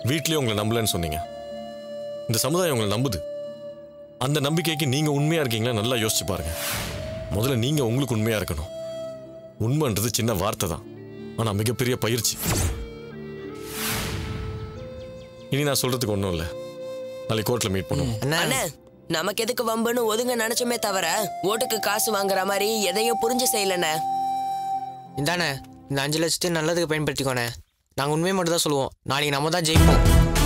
வீட்லயே உங்களை நம்பலன்னு சொன்னீங்க இந்த சமுதாயம் உங்களை நம்புது அந்த நம்பிக்கைக்கு நீங்க உண்மையா இருக்கீங்களா நல்லா யோசிச்சு பாருங்க முதல்ல நீங்க உங்களுக்கு உண்மையா இருக்கணும் உண்மைன்றது சின்ன வார்த்தை தான் ஆனா மிகப்பெரிய பயிற்சி இனி நான் சொல்றதுக்கு ஒன்றும் இல்லை நாளைக்கு கோர்ட்ல மீட் பண்ணுவோம் அண்ணா அண்ணே நமக்கு எதுக்கு வம்புன்னு ஒதுங்க நினைச்சோமே தவிர ஓட்டுக்கு காசு வாங்குற மாதிரி எதையும் புரிஞ்சு செய்யலண்ணே இந்தாண்ணே இந்த அஞ்சு லட்சத்தையும் நல்லதுக்கு பயன்படுத்திக்கோண்ணே நாங்கள் உண்மையை மட்டும் தான் சொல்லுவோம் நாளைக்கு நம்ம தான் ஜெயிப்போம்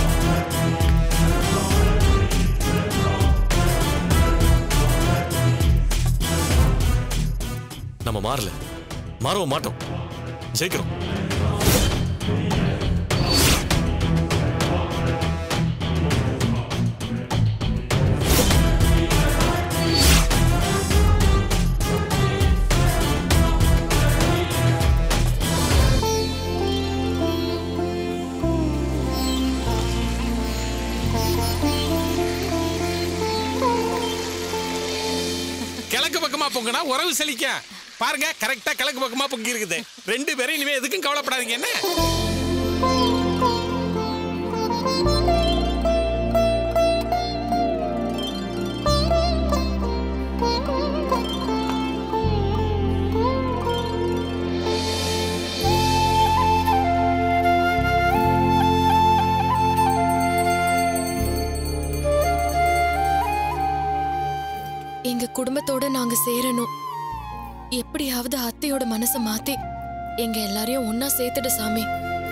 நம்ம மாறல மாறவும் மாட்டோம் ஜெயிக்கிறோம் கிழக்கு பக்கமா பொங்குனா உறவு செழிக்க பாருங்க கரெக்டா கிழக்கு பக்கமா பொங்கி இருக்குது ரெண்டு பேரும் இனிமே எதுக்கும் கவலைப்படாதீங்க என்ன எங்க குடும்பத்தோட நாங்க சேரணும் எப்படியாவது அத்தையோட மனசை மாத்தி எங்க எல்லாரையும் ஒன்னா சேர்த்துடு சாமி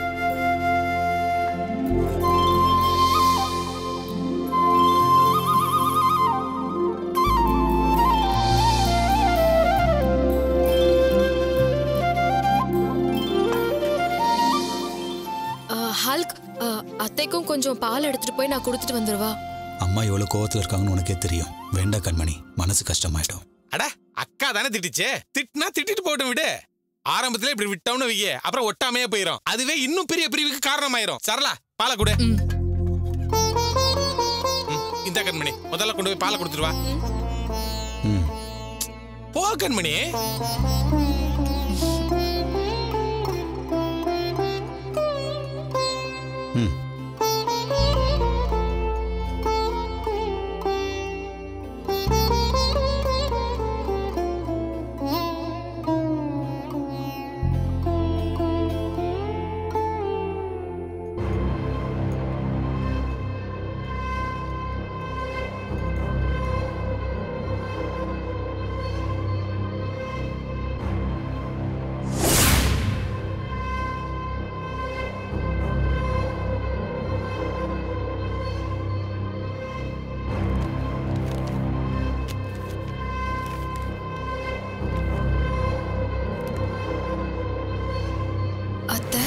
ஆ, ஹல்க் ஆ, அத்தைக்கும் கொஞ்சம் பால் எடுத்துட்டு போய் நான் கொடுத்துட்டு வந்துருவா அம்மா எவ்வளவு கோவத்துல இருக்காங்கன்னு உனக்கே தெரியும் வேண்டாம் கண்மணி மனசு கஷ்டமாயிடும் அட அக்கா தானே திட்டுச்சே திட்டினா திட்டிட்டு போட்டும் விடு ஆரம்பத்துல இப்படி விட்டோம்னு வைய அப்புறம் ஒட்டாமையே போயிரும் அதுவே இன்னும் பெரிய பிரிவுக்கு காரணமாயிரும் சரலா பாலை கொடு ம். ம், இந்த கண்மணி முதல்ல கொண்டு போய் பாலை கொடுத்துட்டு வா ம் போ கண்மணி ம் அத்தை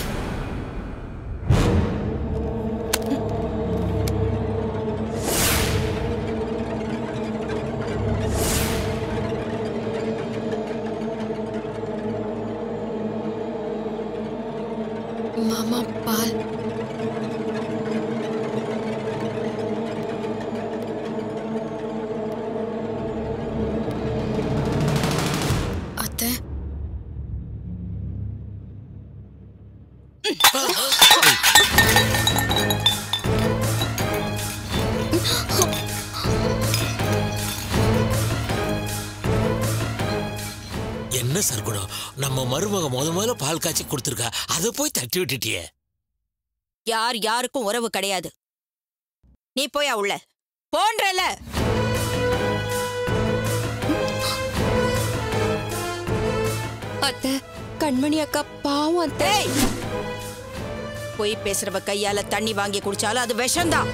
மாமா பால் அத்தை என்ன சர்க்குணம் நம்ம மருமக முத முதல்ல பால் காய்ச்சி கொடுத்துருக்கா அதை போய் தட்டி விட்டுட்டியே யார் யாருக்கும் உறவு கிடையாது நீ போயா உள்ள போன்றல அத்தை கண்மணி அக்கா பாவம் அத்தை ஏய் பொய் பேசுறவ கையால தண்ணி வாங்கி குடிச்சாலும் அது விஷம்தான்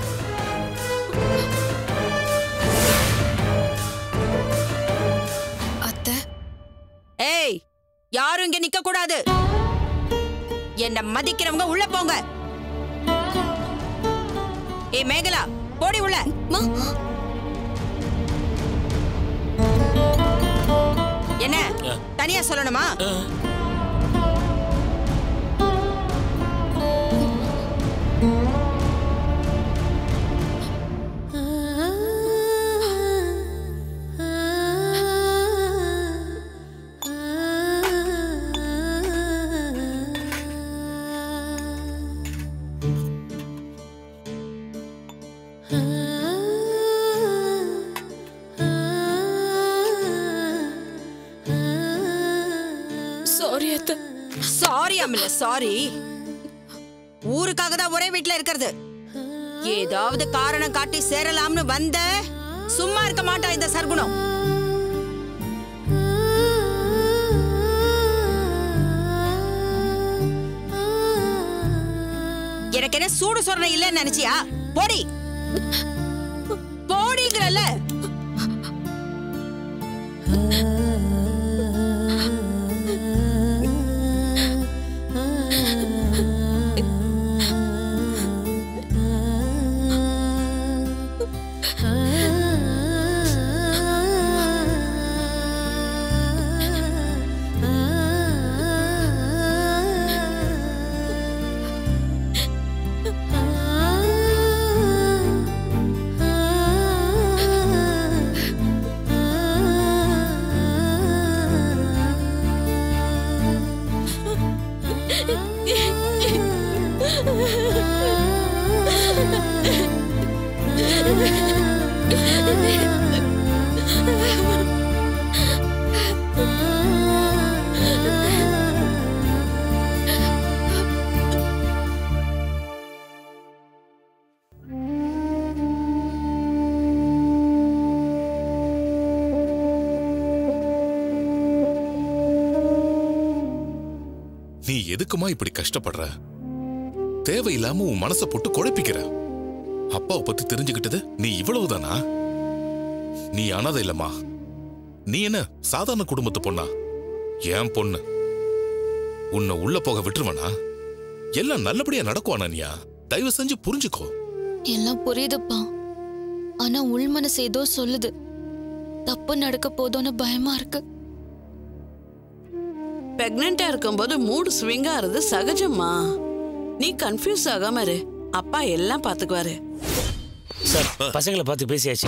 அத்தை ஏய் யாரும் இங்க நிக்க கூடாது என்ன மதிக்கிறவங்க உள்ள போங்க ஏய் மேகலா போடி உள்ள என்ன தனியா சொல்லணுமா அத்தை சாரி அமில சாரி ஊருக்காக தான் ஒரே வீட்ல இருக்கிறது ஏதாவது காரணம் காட்டி சேரலாம்னு வந்த சும்மா இருக்க மாட்டா இந்த சர்க்குணம் எனக்கு என்ன சூடு சொரணை இல்லைன்னு நினைச்சியா போடி போடிங்கிறல்ல நீ எதுக்குமா இப்படி கஷ்டப்படுற தேவையில்லாம உன் மனசை போட்டு குழப்பிக்கிற அப்பாவை பத்தி தெரிஞ்சுக்கிட்டது நீ இவ்வளவுதானா நீ அனாதை இல்லம்மா நீ என்ன சாதாரண குடும்பத்து பொண்ணா ஏன் பொண்ணு உன்னை உள்ள போக விட்டுருவனா எல்லாம் நல்லபடியா நடக்கும் அனன்யா தயவு செஞ்சு புரிஞ்சுக்கோ எல்லாம் புரியுதுப்பா ஆனா உள் மனசு ஏதோ சொல்லுது தப்பு நடக்க போதோன்னு பயமா இருக்கு பிரெக்னெண்டா இருக்கும்போது மூடு ஸ்விங் ஆறது சகஜம்மா நீ கன்ஃபியூஸ் ஆகாம இரு அப்பா எல்லாம் பாத்துக்குவாரு சார் பசங்களை பார்த்து பேசியாச்சு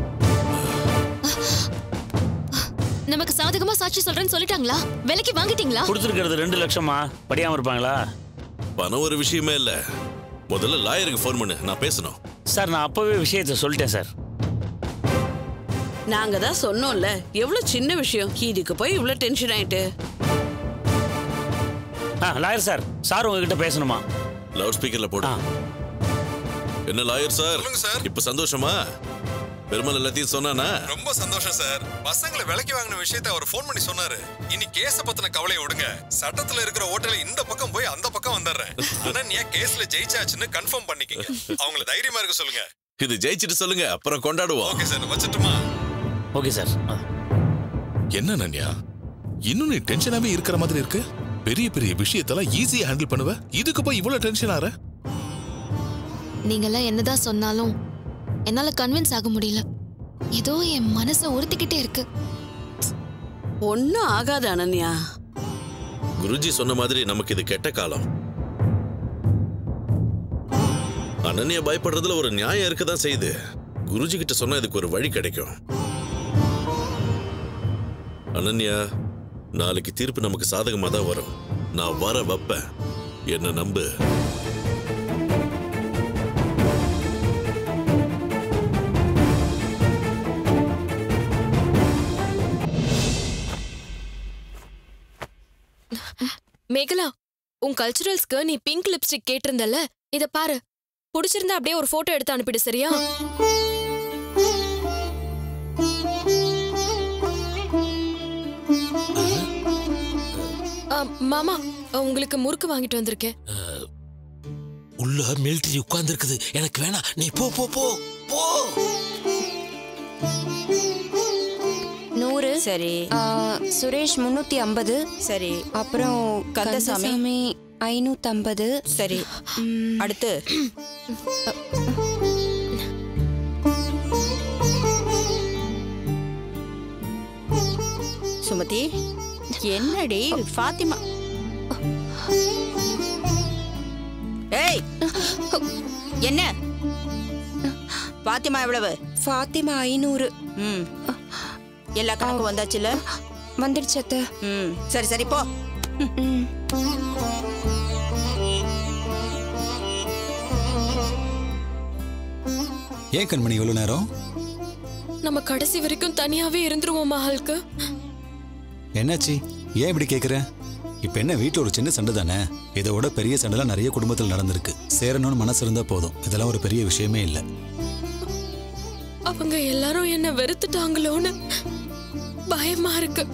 நமக்கு சாதகமா சாட்சி சொல்றேன்னு சொல்லிட்டாங்களா விலைக்கு வாங்கிட்டீங்களா கொடுத்துருக்கிறது ரெண்டு லட்சமா படியாம இருப்பாங்களா பணம் ஒரு விஷயமே இல்ல முதல்ல லாயருக்கு ஃபோன் பண்ணு நான் பேசணும் சார் நான் அப்பவே விஷயத்த சொல்லிட்டேன் சார் நாங்க தான் சொன்னோம்ல எவ்வளவு சின்ன விஷயம் இதுக்கு போய் இவ்வளவு டென்ஷன் ஆயிட்டு ஆ லாயர் சார் சார் உங்ககிட்ட பேசணுமா லவுட் ஸ்பீக்கர்ல போடு என்ன லாயர் சார் சார் இப்ப சந்தோஷமா பெருமாள் எல்லாத்தையும் சொன்னானா ரொம்ப சந்தோஷம் சார் பசங்களை விலைக்கு வாங்கின விஷயத்தை அவர் ஃபோன் பண்ணி சொன்னாரு இனி கேஸ பத்தின கவலையை விடுங்க சட்டத்துல இருக்கிற ஓட்டல இந்த பக்கம் போய் அந்த பக்கம் வந்துடுறேன் அனன்யா கேஸ்ல ஜெயிச்சாச்சுன்னு கன்ஃபார்ம் பண்ணிக்கங்க அவங்கள தைரியமா இருக்க சொல்லுங்க இது ஜெயிச்சிட்டு சொல்லுங்க அப்புறம் கொண்டாடுவோம் ஓகே சார் வச்சுட்டுமா ஓகே சார் என்ன நன்யா இன்னும் நீ டென்ஷனாவே இருக்கிற மாதிரி இருக்கு பெரிய பெரிய விஷயத்தெல்லாம் ஈஸியா ஹேண்டில் பண்ணுவ இதுக்கு போய் இவ்வளவு டென்ஷன் ஆற நீங்கெல்லாம் என்னதான் சொன்னாலும் என்னால கன்வின்ஸ் ஆக முடியல ஏதோ என் மனசை உறுத்திக்கிட்டே இருக்கு ஒன்னும் ஆகாது அனன்யா குருஜி சொன்ன மாதிரி நமக்கு இது கெட்ட காலம் அனன்யா பயப்படுறதுல ஒரு நியாயம் இருக்கதான் செய்யுது குருஜி கிட்ட சொன்னா இதுக்கு ஒரு வழி கிடைக்கும் அனன்யா நாளைக்கு தீர்ப்பு நமக்கு சாதகமா தான் வரும் நான் வர வைப்பேன் என்ன நம்பு மேகலா உன் கல்ச்சுரல்ஸ்க்கு நீ பிங்க் லிப்ஸ்டிக் கேட்டிருந்தல இத பாரு பிடிச்சிருந்தா அப்படியே ஒரு போட்டோ எடுத்து அனுப்பிடு சரியா ஆ, மாமா உங்களுக்கு முறுக்கு வாங்கிட்டு வந்திருக்கேன் உள்ள மிலிட்டரி உட்கார்ந்து இருக்குது எனக்கு வேணாம் நீ போ போ போ போ நூறு சரி சுரேஷ் முன்னூத்தி ஐம்பது சரி அப்புறம் கந்தசாமி? கந்தசாமி ஐநூத்தம்பது சரி அடுத்து சுமதி என்னடி ஃபாத்திமா ஏய் என்ன ஃபாத்திமா எவ்வளவு ஃபாத்திமா ஐநூறு ம் எல்லா கணக்கும் வந்தாச்சுல வந்துடுச்சு அத்தை ம் சரி சரி போ ம். ஏன் கண்மணி இவ்வளவு நேரம் நம்ம கடைசி வரைக்கும் தனியாவே இருந்துருவோமா ஹல்க்கு என்னாச்சு ஏன் இப்படி கேக்குற இப்போ என்ன வீட்டில் ஒரு சின்ன சண்டை தானே இதை விட பெரிய சண்டைலாம் நிறைய குடும்பத்தில் நடந்திருக்கு சேரணும்னு மனசு இருந்தால் போதும் இதெல்லாம் ஒரு பெரிய விஷயமே இல்லை அவங்க எல்லாரும் என்ன வெறுத்துட்டாங்களோன்னு பயமா இருக்கு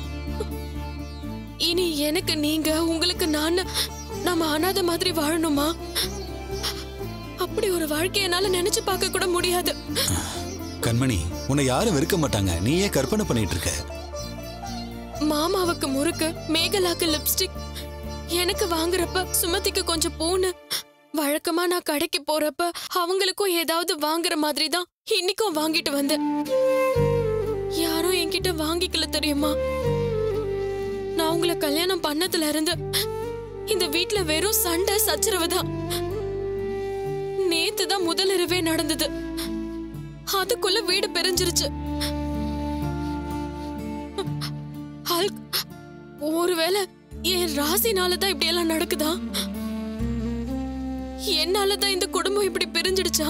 இனி எனக்கு நீங்க உங்களுக்கு நான் நாம அனாதை மாதிரி வாழணுமா அப்படி ஒரு வாழ்க்கை என்னால நினைச்சு பார்க்க கூட முடியாது கண்மணி உன்னை யாரும் வெறுக்க மாட்டாங்க நீ ஏன் கற்பனை பண்ணிட்டு இருக்க மாமாவுக்கு முறுக்கு மேகலாக்கு லிப்ஸ்டிக் எனக்கு வாங்குறப்ப சுமதிக்கு கொஞ்சம் பூன்னு வழக்கமா நான் கடைக்கு போறப்ப அவங்களுக்கும் ஏதாவது வாங்குற மாதிரி தான் இன்னைக்கும் வாங்கிட்டு வந்தேன் யாரும் என்கிட்ட வாங்கிக்கல தெரியுமா நான் உங்களை கல்யாணம் பண்ணதுல இருந்து இந்த வீட்ல வெறும் சண்டை சச்சரவு தான் நேத்து தான் முதல் இரவே நடந்தது அதுக்குள்ள வீடு பெரிஞ்சிருச்சு ஹல்க் ஒருவேளை என் ராசினால தான் இப்படி எல்லாம் நடக்குதா என்னால தான் இந்த குடும்பம் இப்படி பிரிஞ்சிடுச்சா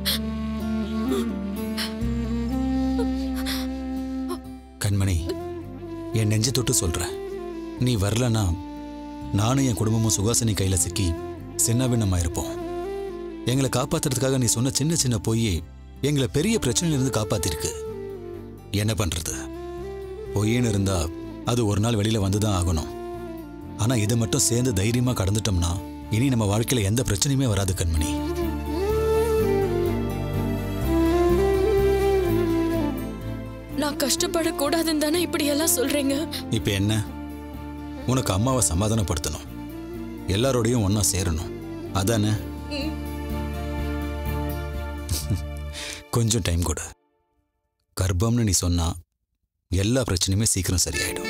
கண்மணி என் நெஞ்சு தொட்டு சொல்றேன் நீ வரலனா நானும் என் குடும்பமும் சுகாசினி கையில சிக்கி சின்ன இருப்போம் எங்களை காப்பாத்துறதுக்காக நீ சொன்ன சின்ன சின்ன பொய் எங்களை பெரிய பிரச்சனையிலிருந்து காப்பாத்திருக்கு என்ன பண்றது பொய்ன்னு இருந்தா அது ஒரு நாள் வெளியில வந்துதான் ஆகணும் ஆனா இதை மட்டும் சேர்ந்து தைரியமா கடந்துட்டோம்னா இனி நம்ம வாழ்க்கையில எந்த பிரச்சனையுமே வராது கண்மணி நான் கஷ்டப்படக்கூடாதுன்னு தானே இப்படி எல்லாம் சொல்றீங்க இப்ப என்ன உனக்கு அம்மாவை சமாதானப்படுத்தணும் எல்லாரோடையும் ஒண்ணா சேரணும் அதானே ம். கொஞ்சம் டைம் கொடு கர்ப்பம்னு நீ சொன்னா எல்லா பிரச்சனையுமே சீக்கிரம் சரியாயிடும்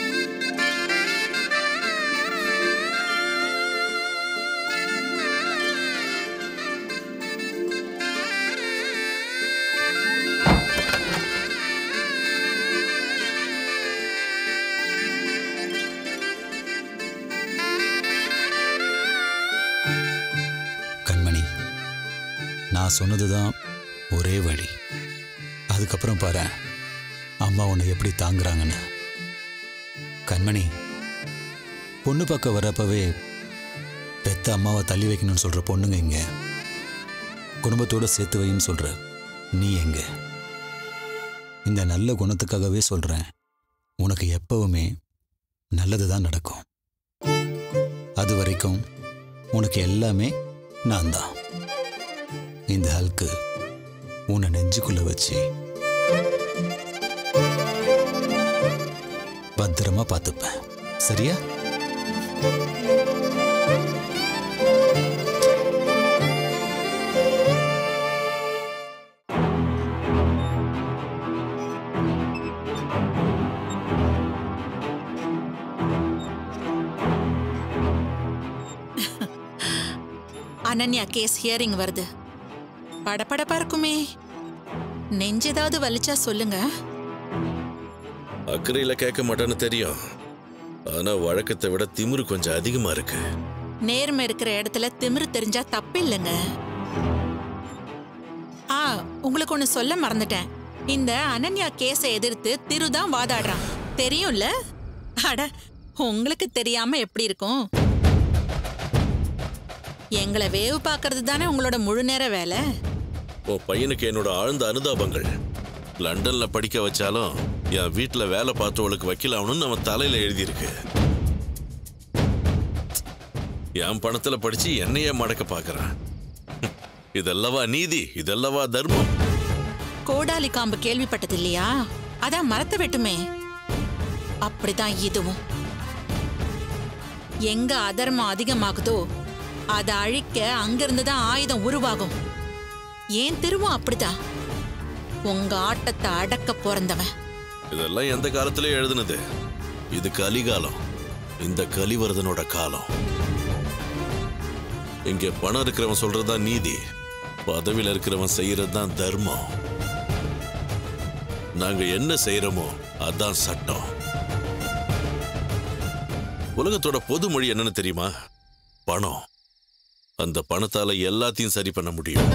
கண்மணி நான் சொன்னதுதான் ஒரே வழி அதுக்கப்புறம் பாரு அம்மா உன்னை எப்படி தாங்குறாங்கன்னு கண்மணி பொண்ணு பார்க்க வரப்பவே பெத்த அம்மாவை தள்ளி வைக்கணும்னு சொல்ற பொண்ணுங்க இங்க குடும்பத்தோட சேர்த்து வைன்னு சொல்ற நீ எங்க இந்த நல்ல குணத்துக்காகவே சொல்றேன் உனக்கு எப்பவுமே நல்லது தான் நடக்கும் அது வரைக்கும் உனக்கு எல்லாமே நான் தான் இந்த ஹல்க்கு உன்னை நெஞ்சுக்குள்ள வச்சு பத்திரமா பார்த்துப்பேன் சரியா அனன்யா கேஸ் ஹியரிங் வருது படபடப்பா இருக்குமே நெஞ்சு ஏதாவது வலிச்சா சொல்லுங்க அக்கறையில கேட்க மாட்டேன்னு தெரியும் ஆனா வழக்கத்தை விட திமிரு கொஞ்சம் அதிகமா இருக்கு நேர்மை இருக்கிற இடத்துல திமிரு தெரிஞ்சா தப்பு இல்லைங்க ஆ உங்களுக்கு ஒண்ணு சொல்ல மறந்துட்டேன் இந்த அனன்யா கேஸை எதிர்த்து திரு தான் வாதாடுறான் தெரியும்ல அட உங்களுக்கு தெரியாம எப்படி இருக்கும் எங்களை வேவு பார்க்கறது தானே உங்களோட முழு நேர வேலை உன் பையனுக்கு என்னோட ஆழ்ந்த அனுதாபங்கள் லண்டன்ல படிக்க வச்சாலும் என் வீட்டுல வேலை பார்த்தவளுக்கு வக்கீலாகணும்னு நம்ம தலையில எழுதியிருக்கு என் பணத்துல படிச்சு என்னையே மடக்க பாக்குறான் இதல்லவா நீதி இதல்லவா தர்மம் கோடாலி காம்பு கேள்விப்பட்டது இல்லையா அதான் மரத்தை வெட்டுமே அப்படிதான் இதுவும் எங்க அதர்மம் அதிகமாகுதோ அதை அழிக்க அங்கிருந்து தான் ஆயுதம் உருவாகும் ஏன் திருவும் அப்படிதான் உங்க ஆட்டத்தை அடக்க பிறந்தவன் இதெல்லாம் எந்த காலத்திலே எழுதுனது இது கலிகாலம் இந்த கலிவரதனோட காலம் இங்க பணம் இருக்கிறவன் சொல்றதுதான் நீதி பதவியில இருக்கிறவன் செய்யறதுதான் தர்மம் நாங்க என்ன செய்யறோமோ அதான் சட்டம் உலகத்தோட பொது மொழி என்னன்னு தெரியுமா பணம் அந்த பணத்தால எல்லாத்தையும் சரி பண்ண முடியும்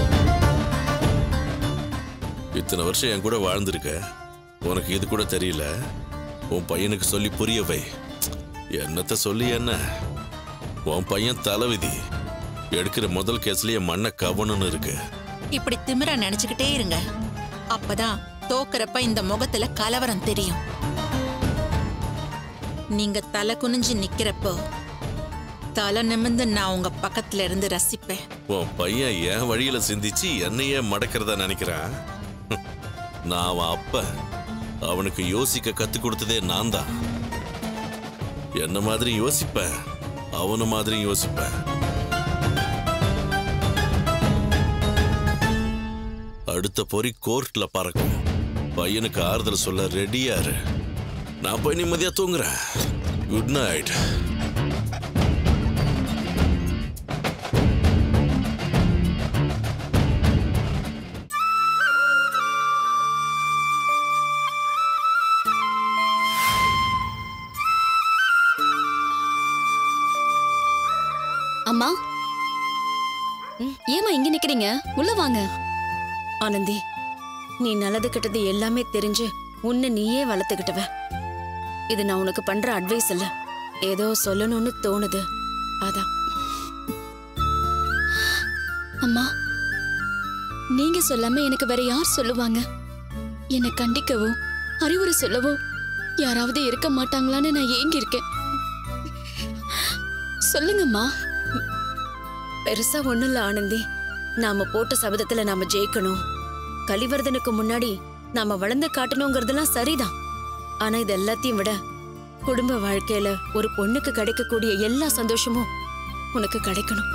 இத்தனை வருஷம் என் கூட வாழ்ந்திருக்க உனக்கு இது கூட தெரியல உன் பையனுக்கு சொல்லி புரிய வை என்னத்த சொல்லி என்ன உன் பையன் தலைவிதி எடுக்கிற முதல் கேஸ்லயே மண்ணை கவனம்னு இருக்கு இப்படி திமிரா நினைச்சுக்கிட்டே இருங்க அப்பதான் தோக்கறப்ப இந்த முகத்துல கலவரம் தெரியும் நீங்க தலை குனிஞ்சு நிக்கிறப்போ தலை நிமிர்ந்து நான் உங்க பக்கத்துல இருந்து ரசிப்பேன் உன் பையன் என் வழியில சிந்திச்சு என்னையே மடக்கிறதா நினைக்கிறான் நான் அவன் அப்ப அவனுக்கு யோசிக்க கத்து கொடுத்ததே நான் தான் என்ன மாதிரி யோசிப்பேன் அவன மாதிரி யோசிப்பேன் அடுத்த பொறி கோர்ட்ல பறக்கும் பையனுக்கு ஆறுதல் சொல்ல ரெடியா இரு நான் போய் நிம்மதியா தூங்குறேன் குட் நைட் அம்மா ஏமா இங்க நிக்கிறீங்க உள்ள வாங்க ஆனந்தி நீ நல்லது கெட்டது எல்லாமே தெரிஞ்சு உன்னை நீயே வளர்த்துக்கிட்டவ இது நான் உனக்கு பண்ற அட்வைஸ் இல்ல ஏதோ சொல்லணும்னு தோணுது அதான் அம்மா நீங்க சொல்லாம எனக்கு வேற யார் சொல்லுவாங்க என்னை கண்டிக்கவோ அறிவுரை சொல்லவோ யாராவது இருக்க மாட்டாங்களான்னு நான் ஏங்கி இருக்கேன் சொல்லுங்கம்மா பெருசா ஒண்ணும் இல்ல ஆனந்தி நாம போட்ட சபதத்துல நாம ஜெயிக்கணும் கலிவர்தனுக்கு முன்னாடி நாம வளர்ந்து காட்டணுங்கிறதெல்லாம் சரிதான் ஆனா இது எல்லாத்தையும் விட குடும்ப வாழ்க்கையில ஒரு பொண்ணுக்கு கிடைக்கக்கூடிய எல்லா சந்தோஷமும் உனக்கு கிடைக்கணும்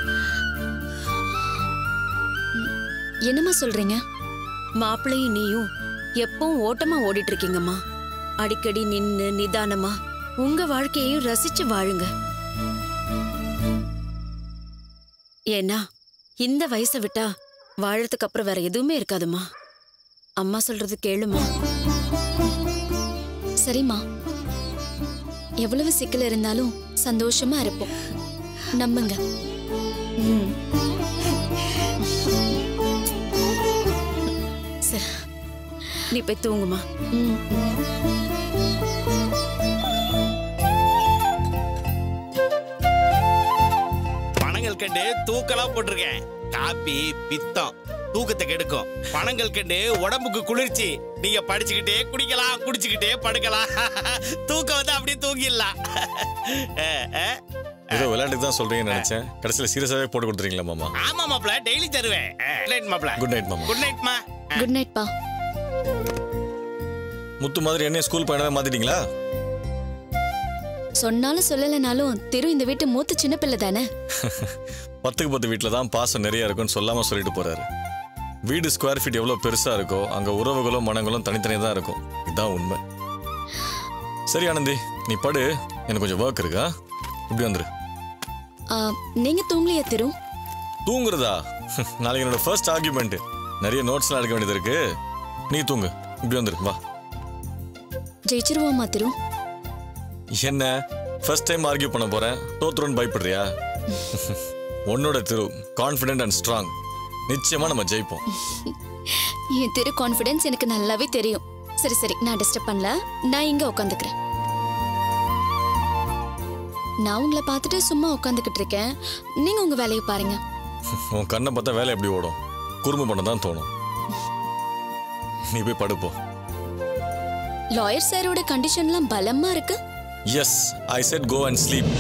என்னம்மா சொல்றீங்க மாப்பிள்ளையும் நீயும் எப்பவும் ஓட்டமா ஓடிட்டு இருக்கீங்கம்மா அடிக்கடி நின்னு நிதானமா உங்க வாழ்க்கையையும் ரசிச்சு வாழுங்க ஏன்னா இந்த வயசை விட்டா வாழறதுக்கு அப்புறம் வேற எதுவுமே இருக்காதும்மா அம்மா சொல்றது கேளுமா சரிம்மா எவ்வளவு சிக்கல் இருந்தாலும் சந்தோஷமா இருப்போம் நம்புங்க ம். சரி நீ போய் தூங்குமா பணங்கள் கண்டு தூக்கலாம் போட்டிருக்கேன் காப்பி பித்தம் தூக்கத்தை கெடுக்கும் பணங்கள் கண்டு உடம்புக்கு குளிர்ச்சி நீங்க படிச்சுக்கிட்டே குடிக்கலாம் குடிச்சுக்கிட்டே படுக்கலாம் தூக்கம் வந்து அப்படியே தூங்கிடலாம் அஹ், அஹ். ஏதோ விளையாட்டுக்கு தான் சொல்றீங்கன்னு நினைச்சேன் கடைசியில் சீரியஸாவே போட்டு கொடுத்துறீங்களா மாமா ஆமா மாப்ள டெய்லி தருவேன் குட் நைட் மாப்ள குட் நைட் மாமா குட் நைட் மா குட் நைட் பா முத்து மாதிரி என்னைய ஸ்கூல் பையனவே மாத்திட்டீங்களா சொன்னாலும் சொல்லலைனாலும் திரு இந்த வீட்டு மூத்த சின்ன பிள்ளை தானே பத்துக்கு பத்து வீட்டில் தான் பாசம் நிறைய இருக்கும்னு சொல்லாம சொல்லிட்டு போறாரு வீடு ஸ்கொயர் ஃபீட் எவ்வளோ பெருசா இருக்கோ அங்க உறவுகளும் மனங்களும் தனித்தனியாக தான் இருக்கும் இதுதான் உண்மை சரி ஆனந்தி நீ படு எனக்கு கொஞ்சம் ஒர்க் இருக்கா இப்படி வந்துரு ஆ, நீங்க தூங்கலையா திரு தூங்குறதா நாளைக்கு என்னோட ஃபர்ஸ்ட் ஆர்குமெண்ட் நிறைய நோட்ஸ்லாம் எடுக்க வேண்டியது இருக்கு நீ தூங்கு இப்படி வந்துரு வா ஜெயிச்சிருவோமா திரு என்ன ஃபர்ஸ்ட் டைம் ஆர்கியூ பண்ண போறேன் தோத்துருன்னு பயப்படுறியா உன்னோட திரு கான்ஃபிடென்ட் அண்ட் ஸ்ட்ராங் நிச்சயமா நம்ம ஜெயிப்போம் என் திரு கான்ஃபிடன்ஸ் எனக்கு நல்லாவே தெரியும் சரி சரி நான் டிஸ்டர்ப் பண்ணல நான் இங்க உட்காந்துக்கிறேன் நான் உங்களை பார்த்துட்டு சும்மா உட்காந்துக்கிட்டு இருக்கேன் நீங்க உங்க வேலையை பாருங்க உன் கண்ணை பார்த்தா வேலை எப்படி ஓடும் குறும்பு பண்ண தான் தோணும் நீ போய் படுப்போ லாயர் சாரோட கண்டிஷன்லாம் பலமா இருக்கு yes I said go and sleep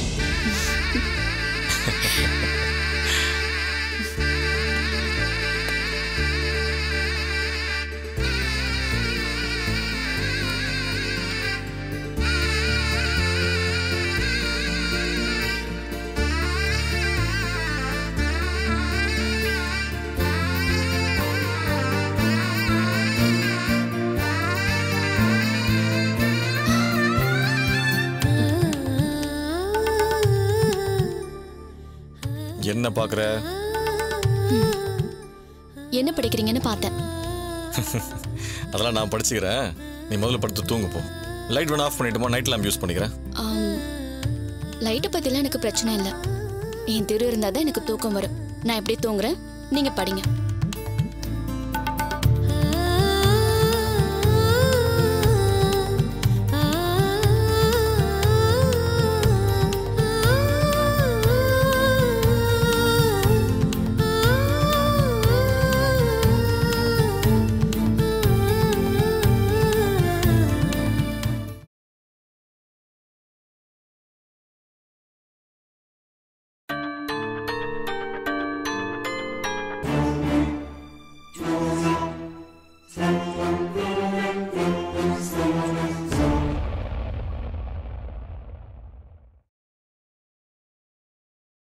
என்ன பாக்குற என்ன படிக்கிறீங்கன்னு பார்த்தேன் அதெல்லாம் நான் படிச்சுக்கிறேன் நீ முதல்ல படுத்து தூங்கு போ லைட் வேணா ஆஃப் பண்ணிட்டுமா நைட் லேம்ப் யூஸ் பண்ணிக்கிறேன் லைட்டை பத்திலாம் எனக்கு பிரச்சனை இல்லை என் திரு இருந்தாதான் எனக்கு தூக்கம் வரும் நான் எப்படி தூங்குறேன் நீங்க படிங்க